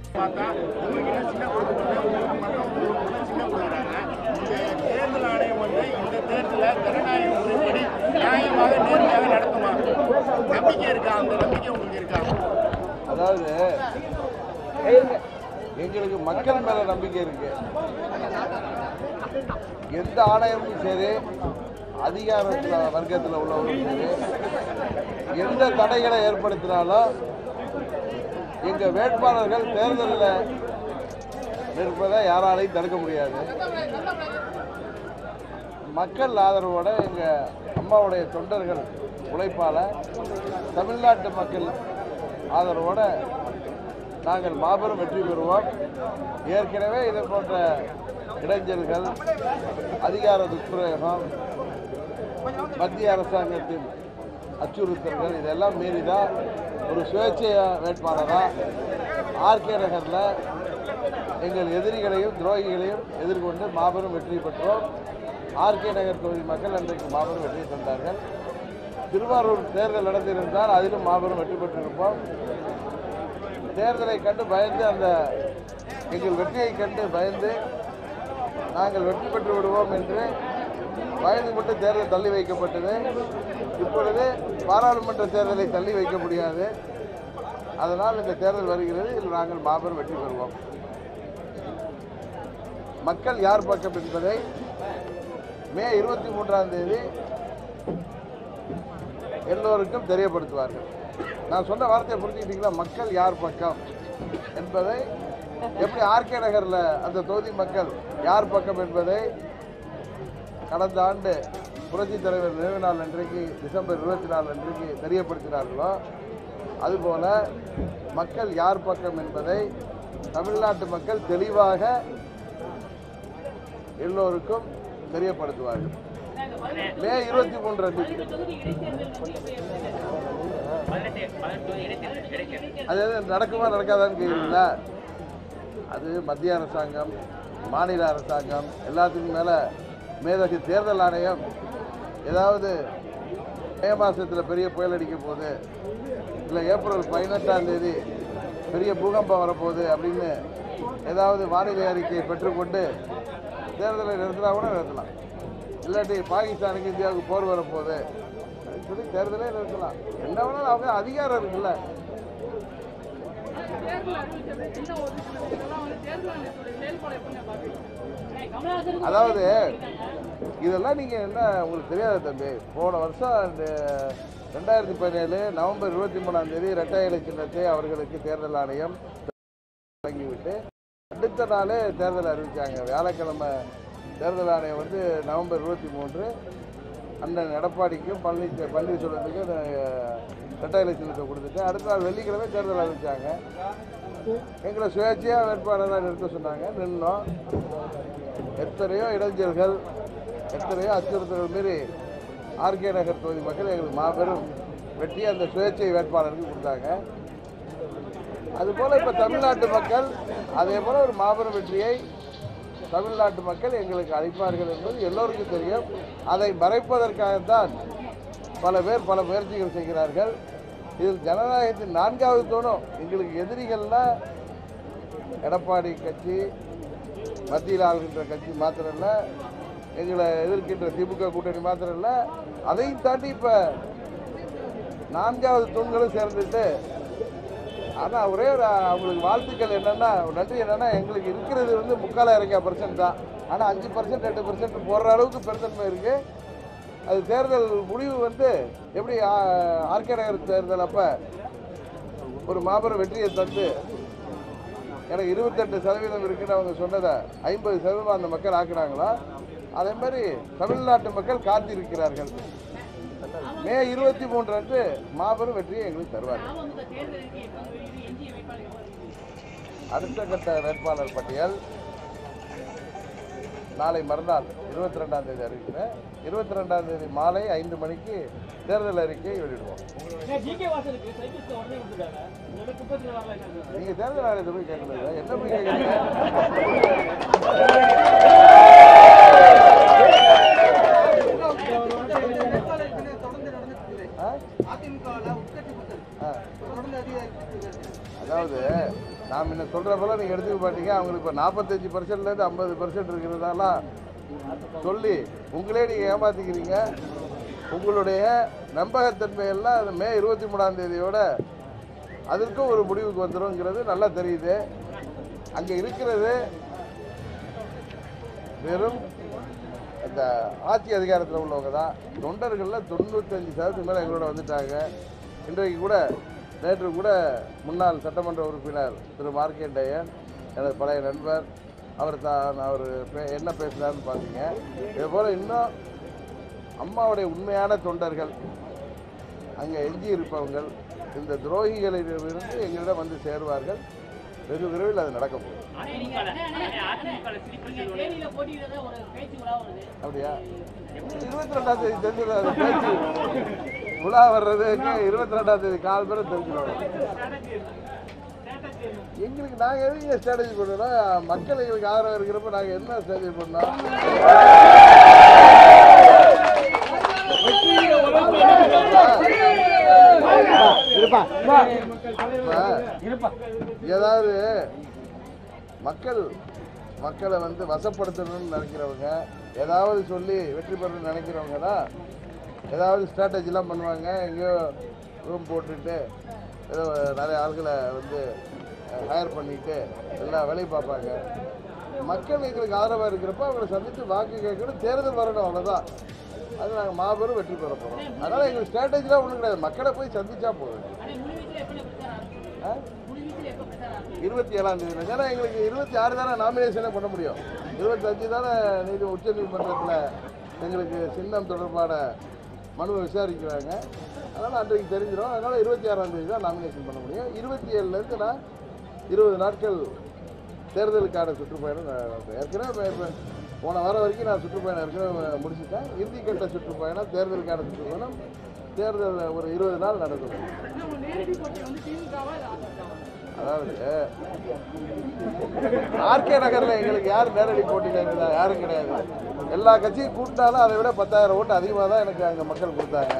பார்த்தா உங்களுக்கு என்ன சின்ன கொடுக்குறது உங்களுக்கு மட்டும் உங்களுக்கு சின்ன கொடுக்குறாங்க இந்த தேர்தல் ஆணையம் வந்து இந்த தேர்தலை ஜனநாயக முறைப்படி நியாயமாக நேர்மையாக நடத்துமா நம்பிக்கை இருக்கா அந்த நம்பிக்கை உங்களுக்கு இருக்கா அதாவது எங்களுக்கு மக்கள் மேல நம்பிக்கை இருக்கு எந்த ஆணையமும் சரி அதிகாரத்தில் வர்க்கத்தில் உள்ளவரும் சரி எந்த தடைகளை ஏற்படுத்தினாலும் எங்க வேட்பாளர்கள் தேர்தலில் நிற்பதை யாராலையும் தடுக்க முடியாது மக்கள் ஆதரவோட எங்க அம்மாவுடைய தொண்டர்கள் உழைப்பால தமிழ்நாட்டு மக்கள் ஆதரவோட நாங்கள் மாபெரும் வெற்றி பெறுவோம் ஏற்கனவே இது போன்ற இடைஞ்சல்கள் அதிகார துஷ்பிரயோகம் மத்திய அரசாங்கத்தின் அச்சுறுத்தல்கள் இதெல்லாம் மீறி தான் ஒரு சுயேட்சை வேட்பாளராக ஆர்கே நகரில் எங்கள் எதிரிகளையும் துரோகிகளையும் எதிர்கொண்டு மாபெரும் வெற்றி பெற்றோம் ஆர்கே நகர் தொகுதி மக்கள் அன்றைக்கு மாபெரும் வெற்றி தந்தார்கள் திருவாரூர் தேர்தல் நடந்திருந்தால் அதிலும் மாபெரும் வெற்றி பெற்றிருப்போம் தேர்தலை கண்டு பயந்து அந்த எங்கள் வெற்றியை கண்டு பயந்து நாங்கள் வெற்றி பெற்று விடுவோம் என்று பயந்து கொண்டு தேர்தல் தள்ளி வைக்கப்பட்டது இப்பொழுது பாராளுமன்ற தேர்தலை தள்ளி வைக்க முடியாது அதனால் இந்த தேர்தல் வருகிறது இதில் நாங்கள் மாபெரும் வெற்றி பெறுவோம் மக்கள் யார் பக்கம் என்பதை மே இருபத்தி மூன்றாம் தேதி எல்லோருக்கும் தெரியப்படுத்துவார்கள் நான் சொன்ன வார்த்தையை புரிஞ்சுக்கிட்டீங்களா மக்கள் யார் பக்கம் என்பதை எப்படி ஆர்கே நகரில் அந்த தொகுதி மக்கள் யார் பக்கம் என்பதை கடந்த ஆண்டு புரட்சித் தலைவர் நினைவு நாள் அன்றைக்கு டிசம்பர் இருபத்தி நாலு அன்றைக்கு தெரியப்படுத்தினார்களோ அதுபோல மக்கள் யார் பக்கம் என்பதை தமிழ்நாட்டு மக்கள் தெளிவாக எல்லோருக்கும் தெரியப்படுத்துவார்கள் மே இருபத்தி மூன்று அன்றைக்கு அது எது நடக்குமா நடக்காதான்னு கேட்குறீங்களா அது மத்திய அரசாங்கம் மாநில அரசாங்கம் எல்லாத்துக்கும் மேலே மேதகு தேர்தல் ஆணையம் ஏதாவது மே மாதத்தில் பெரிய புயல் அடிக்க போகுது இல்லை ஏப்ரல் பதினெட்டாம் தேதி பெரிய பூகம்பம் வரப்போகுது அப்படின்னு ஏதாவது வானிலை அறிக்கையை பெற்றுக்கொண்டு தேர்தலை நிறுத்தினா கூட நிறுத்தலாம் இல்லாட்டி பாகிஸ்தானுக்கு இந்தியாவுக்கு போர் வரப்போகுது அப்படின்னு சொல்லி தேர்தலே நிறுத்தலாம் என்ன வேணாலும் அவங்க அதிகாரம் இருக்குல்ல அதாவது இதெல்லாம் நீங்கள் என்ன உங்களுக்கு தெரியாது தம்பி போன வருஷம் இந்த ரெண்டாயிரத்தி பதினேழு நவம்பர் இருபத்தி மூணாம் தேதி இரட்டை இலை சின்னத்தை அவர்களுக்கு தேர்தல் ஆணையம் வழங்கிவிட்டு அடுத்த நாளே தேர்தல் அறிவிச்சாங்க வியாழக்கிழமை தேர்தல் ஆணையம் வந்து நவம்பர் இருபத்தி மூன்று அண்ணன் எடப்பாடிக்கும் பழனி பன்னீர்செல்வத்துக்கும் அஹ், இரட்டை இலை சின்னத்தை கொடுத்துட்டு அடுத்த நாள் வெள்ளிக்கிழமை தேர்தல் அறிவிச்சாங்க எங்களை சுயேட்சையாக வேட்பாளராக நிறுத்த சொன்னாங்க நின்னோம் எத்தனையோ இடைஞ்சல்கள் எத்தனையோ அச்சுறுத்தல்கள் மீறி ஆர்கே நகர் தொகுதி மக்கள் எங்களுக்கு மாபெரும் வெற்றி அந்த சுயேட்சை வேட்பாளருக்கு கொடுத்தாங்க அதுபோல் இப்போ தமிழ்நாட்டு மக்கள் அதே போல் ஒரு மாபெரும் வெற்றியை தமிழ்நாட்டு மக்கள் எங்களுக்கு அளிப்பார்கள் என்பது எல்லோருக்கும் தெரியும் அதை மறைப்பதற்காகத்தான் பல பேர் பல முயற்சிகள் செய்கிறார்கள் இதில் ஜனநாயகத்தின் நான்காவது தோணும் எங்களுக்கு எதிரிகள்னா எடப்பாடி கட்சி மத்தியில் ஆள்கின்ற கட்சி மாத்திரம் இல்லை எங்களை எதிர்க்கின்ற திமுக கூட்டணி மாத்திரம் இல்லை அதையும் தாண்டி இப்போ நான்காவது தூண்களும் சேர்ந்துட்டு ஆனால் ஒரே ஒரு அவங்களுக்கு வாழ்த்துக்கள் என்னென்னா நன்றி என்னென்னா எங்களுக்கு இருக்கிறது வந்து முக்காலாயிரம் பர்சன்ட் தான் ஆனால் அஞ்சு பர்சன்ட் ரெண்டு பர்சன்ட் போடுற அளவுக்கு பெருந்தன்மை இருக்குது அது தேர்தல் முடிவு வந்து எப்படி ஆ- ஆர்கே நகர் தேர்தல் அப்போ ஒரு மாபெரும் வெற்றியை தந்து எனக்கு இருபத்தெட்டு சதவீதம் இருக்குன்னு அவங்க சொன்னதை ஐம்பது சதவீதம் அந்த மக்கள் ஆக்குனாங்களா அதே மாதிரி தமிழ்நாட்டு மக்கள் காத்திருக்கிறார்கள் மே இருபத்தி மூன்று அன்று மாபெரும் வெற்றியை எங்களுக்கு தருவார்கள் அடுத்த கட்ட வேட்பாளர் பட்டியல் நாளை மறுநாள் இருபத்தி ரெண்டாம் தேதி அறிவிக்கிறேன் இருபத்தி ரெண்டாம் தேதி மாலை ஐந்து மணிக்கு தேர்தல் அறிக்கையை வெளியிடுவோம் ஜிகே வாசலுக்கு சைக்கிள்ஸ் உடனே கொடுத்துருக்காங்க இதோட குப்பத்தில் வரல என்ன நீங்க தேர்தல் ஆணையத்தை போய் கேட்கல என்ன போய் கேட்குறீங்க ஆ? ஆ. அதாவது நான் முன்ன சொல்கிறப்பெல்லாம் நீங்கள் எடுத்துக்க மாட்டீங்க அவங்களுக்கு இப்போ நாற்பத்தஞ்சு பர்சன்ட்லேருந்து ஐம்பது பர்சன்ட் இருக்கிறதெல்லாம் சொல்லி உங்களே நீங்கள் ஏமாத்திக்கிறீங்க உங்களுடைய நம்பகத்தன்மையெல்லாம் அந்த மே இருபத்தி மூணாம் தேதியோட அதற்கும் ஒரு முடிவுக்கு வந்துருங்கிறது நல்லா தெரியுது அங்கே இருக்கிறது வெறும் இந்த ஆட்சி அதிகாரத்தில் உள்ளவங்க தான் தொண்டர்களில் தொண்ணூத்தஞ்சு சதவீதம் மேலே எங்களோட வந்துட்டாங்க இன்றைக்கு கூட நேற்று கூட முன்னாள் சட்டமன்ற உறுப்பினர் திரு மார்க்கேண்டையன் எனது பழைய நண்பர் அவர் தான் அவர் பே- என்ன பேசுகிறாருன்னு பார்த்தீங்க இதே போல் இன்னும் அம்மாவுடைய உண்மையான தொண்டர்கள் அங்கே எஞ்சி இருப்பவர்கள் இந்த துரோகிகளிடமிருந்து எங்களிடம் வந்து சேருவார்கள் வெகு விரைவில் அது நடக்க போகுது தேனியில போட்டியிடுறத ஒரு பேச்சு விழா வருது அப்படியா இருபத்தி ரெண்டாம் தேதி தெரிஞ்சது அது பேச்சு உலா வர்றதுக்கு இருபத்தி ரெண்டாம் தேதி கால் பேரும் தெரிஞ்சிடும் எங்களுக்கு நாங்கள் எதுக்கு ஸ்ட்ராட்டஜி பண்ணோம் மக்கள் எங்களுக்கு ஆதரவு இருக்கிறப்ப நாங்கள் என்ன ஸ்ட்ராட்டஜி பண்ணோம் இப்ப ஏதாவது மக்கள் மக்களை வந்து வசப்படுத்தணும்னு நினைக்கிறவங்க ஏதாவது சொல்லி வெற்றி பெறணும்னு நினைக்கிறவங்க தான் ஏதாவது ஸ்ட்ராட்டஜிலாம் பண்ணுவாங்க எங்கேயோ ரூம் போட்டுட்டு ஏதோ நிறைய ஆள்களை வந்து ஹையர் பண்ணிட்டு எல்லா வேலையும் பார்ப்பாங்க மக்கள் எங்களுக்கு ஆதரவாக இருக்கிறப்ப அவங்களை சந்தித்து வாக்கு கேட்கணும் தேர்தல் வரணும் அவ்வளோதான் அது நாங்கள் மாபெரும் வெற்றி பெற போகிறோம் அதனால் எங்களுக்கு ஸ்ட்ராட்டஜிலாம் ஒன்றும் கிடையாது மக்களை போய் சந்திச்சா போதும் ஆனா முழுவீச்சுல எப்படி பிரச்சாரம் ஆ முழுவீச்சுல எப்ப பிரச்சாரம் இருபத்தி ஏழாம் தேதி ஏன்னா எங்களுக்கு இருபத்தி ஆறு தானே நாமினேஷனே பண்ண முடியும் இருபத்தஞ்சு தானே நீதி உச்சநீதிமன்றத்தில் எங்களுக்கு சின்னம் தொடர்பான மனுவை விசாரிக்கிறாங்க அதனால் அன்றைக்கு தெரிஞ்சிடும் அதனால் இருபத்தி ஆறாம் தேதி தான் நாமினேஷன் பண்ண முடியும் இருபத்தி ஏழுலேருந்து நான் இருபது நாட்கள் தேர்தலுக்கான சுற்றுப்பயணம் நான் நடத்துவேன். ஏற்கனவே இப்ப- இப்ப போன வாரம் வரைக்கும் நான் சுற்றுப்பயணம் ஏற்கனவே முடிச்சுட்டேன் இறுதி கட்ட சுற்றுப்பயணம் தேர்தலுக்கான சுற்றுப்பயணம் தேர்தல் ஒரு இருபது நாள் நடக்கும் அதாவது ஆர்கே நகர்ல எங்களுக்கு யார் நேரடி போட்டியில் இருந்தா யாரும் கிடையாது எல்லா கட்சியும் கூப்பிட்டாலும் அதை விட பத்தாயிரம் ஓட்டு அதிகமாக தான் எனக்கு அங்கே மக்கள் கொடுத்தாங்க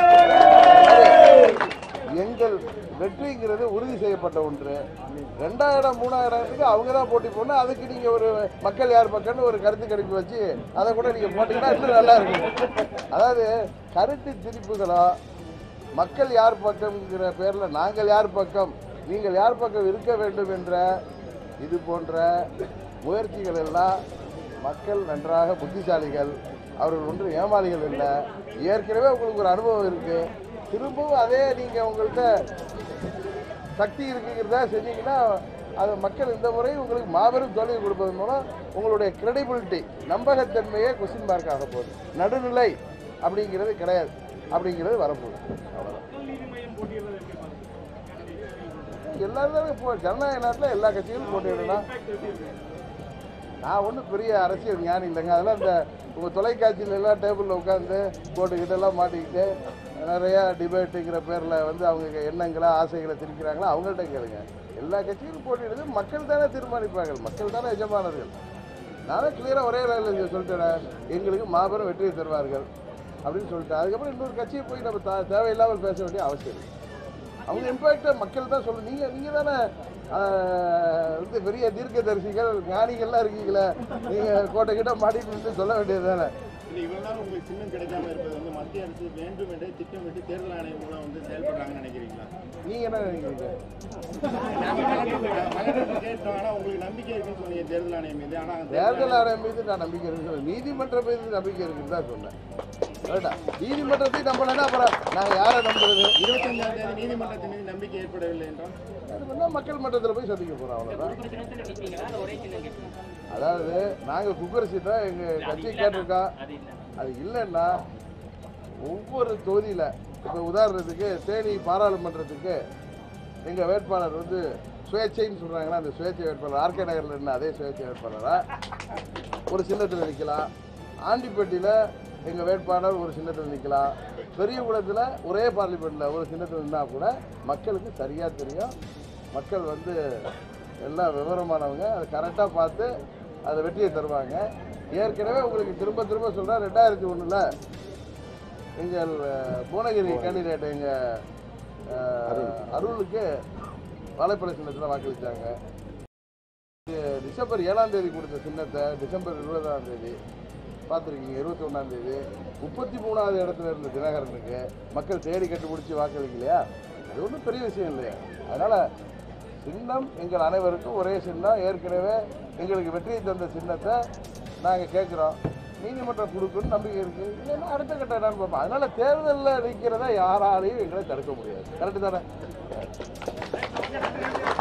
எங்கள் வெற்றிங்கிறது உறுதி செய்யப்பட்ட ஒன்று ரெண்டாயிரம் மூணாயிரத்துக்கு அவங்க தான் போட்டி போடணும் அதுக்கு நீங்கள் ஒரு மக்கள் யார் பக்கம்னு ஒரு கருத்து கணிப்பு வச்சு அதை கூட நீங்கள் போட்டீங்கன்னா இன்னும் நல்லா இருக்கும் அதாவது கருத்து திரிப்புகளோ மக்கள் யார் பக்கம்ங்கிற பேரில் நாங்கள் யார் பக்கம் நீங்கள் யார் பக்கம் இருக்க வேண்டும் என்ற இது போன்ற முயற்சிகள் எல்லாம் மக்கள் நன்றாக புத்திசாலிகள் அவர்கள் ஒன்றும் ஏமாளிகள் இல்லை ஏற்கனவே உங்களுக்கு ஒரு அனுபவம் இருக்குது திரும்பவும் அதே நீங்கள் உங்கள்கிட்ட சக்தி இருக்குங்கிறத செஞ்சீங்கன்னா அது மக்கள் இந்த முறை உங்களுக்கு மாபெரும் தோல்வி கொடுப்பதன் மூலம் உங்களுடைய கிரெடிபிலிட்டி நம்பகத்தன்மையே கொஸ்டின் மார்க் ஆக போகுது நடுநிலை அப்படிங்கிறது கிடையாது அப்படிங்கிறது வரப்போகுது அவ்வளோதான் எல்லாரும் தானே இப்போ ஜனநாயக நாட்டில் எல்லா கட்சிகளும் போட்டியிடலாம் நான் ஒன்றும் பெரிய அரசியல் ஞானி இல்லைங்க அதெல்லாம் இந்த உங்கள் தொலைக்காட்சியில எல்லாம் டேபிளில் உட்காந்து போட்டுக்கிட்டெல்லாம் மாட்டிக்கிட்டு நிறையா டிபேட்டுங்கிற பேரில் வந்து அவங்க எண்ணங்களை ஆசைகளை திணிக்கிறாங்களா அவங்கள்ட்ட கேளுங்க எல்லா கட்சிகளும் போட்டியிடுது மக்கள் தானே தீர்மானிப்பார்கள் மக்கள் தானே எஜமானர்கள் நானே கிளியராக ஒரே லைனில் சொல்லிட்டேன் எங்களுக்கு மாபெரும் வெற்றியை தருவார்கள் அப்படின்னு சொல்லிட்டேன் அதுக்கப்புறம் இன்னொரு கட்சியை போய் நம்ம தா- தேவையில்லாமல் பேச வேண்டிய அவசியம் இல்லை அவங்க இம்பாக்டை மக்கள் தான் சொல்லணும் நீங்கள் நீங்கள் தானே ஆஹ், வந்து பெரிய தீர்க்கதரிசிகள் ஞானிகள்லாம் இருக்கீங்களே நீங்கள் கோட்டை கிட்ட மாட்டிட்டு நின்று சொல்ல வேண்டியது தானே இல்லை இவ்வளவு நாள் உங்களுக்கு சின்னம் கிடைக்காம இருப்பது வந்து மத்திய அரசு வேண்டும் என்றே திட்டமிட்டு தேர்தல் ஆணையம் மூலம் வந்து செயல்படுறாங்கன்னு நினைக்கிறீங்களா நீங்கள் என்ன நினைக்கிறீங்க மகனுக்கு கேட்டோம் ஆனால் உங்களுக்கு நம்பிக்கை இருக்குன்னு சொன்னீங்க தேர்தல் ஆணையம் மீது ஆனால் தேர்தல் ஆணையம் மீது நான் நம்பிக்கை இருக்கு நீதிமன்றம் மீது நம்பிக்கை இருக்குன்னு தான் சொன்னேன் கரெக்டா நீதிமன்றத்தை நம்பலன்னா அப்புறம் நாங்கள் யாரை நம்புறது இருபத்தஞ்சாம் தேதி நீதிமன்றத்தின் மீது நம்பிக்கை ஏற்படவில்லை என்றால் அது பண்ணா மக்கள் மன்றத்தில் போய் சந்திக்க போகிறோம் அவ்வளோதான் சின்னத்துல நிற்பீங்களா இல்ல ஒரே சின்னம் கேட்கலாம் அதாவது நாங்கள் குக்கர் சீட்டை எங்கள் கட்சி கேட்டிருக்கோம் அது இல்லை அது இல்லைன்னா ஒவ்வொரு தொகுதியில் இப்போ உதாரணத்துக்கு தேனி பாராளுமன்றத்துக்கு எங்கள் வேட்பாளர் வந்து சுயேட்சைன்னு சொல்கிறாங்களா அந்த சுயேட்சை வேட்பாளர் ஆர்கே நகரில் இருந்த அதே சுயேட்சை வேட்பாளராக ஒரு சின்னத்தில் நிற்கலாம் ஆண்டிப்பட்டியில் எங்கள் வேட்பாளர் ஒரு சின்னத்தில் நிற்கலாம் பெரியகுளத்தில் ஒரே பார்லிமெண்ட்டில் ஒரு சின்னத்தில் நின்னால் கூட மக்களுக்கு சரியாக தெரியும் மக்கள் வந்து எல்லாம் விவரமானவங்க அதை கரெக்டாக பார்த்து அதை வெற்றியை தருவாங்க ஏற்கனவே உங்களுக்கு திரும்ப திரும்ப சொல்கிறேன் ரெண்டாயிரத்தி ஒன்றில் எங்கள் அஹ், புவனகிரி கேண்டிடேட் எங்கள் அருளுக்கு வாழைப்பழ சின்னத்தில் வாக்களித்தாங்க டிசம்பர் ஏழாம் தேதி கொடுத்த சின்னத்தை டிசம்பர் இருபதாம் தேதி பார்த்துருக்கீங்க இருபத்தி ஒன்றாம் தேதி முப்பத்தி மூணாவது இடத்துல இருந்த தினகரனுக்கு மக்கள் தேடி கண்டுபிடிச்சி வாக்களிக்கலையா அது ஒன்றும் பெரிய விஷயம் இல்லையா அதனால் சின்னம் எங்கள் அனைவருக்கும் ஒரே சின்னம் ஏற்கனவே எங்களுக்கு வெற்றியை தந்த சின்னத்தை நாங்கள் கேட்குறோம் நீதிமன்றம் கொடுக்குன்னு நம்பிக்கை இருக்குது இல்லைன்னா அடுத்த கட்டம் என்னன்னு பார்ப்போம் அதனால் தேர்தலில் நிற்கிறத யாராலையும் எங்களை தடுக்க முடியாது கரெக்டு தானே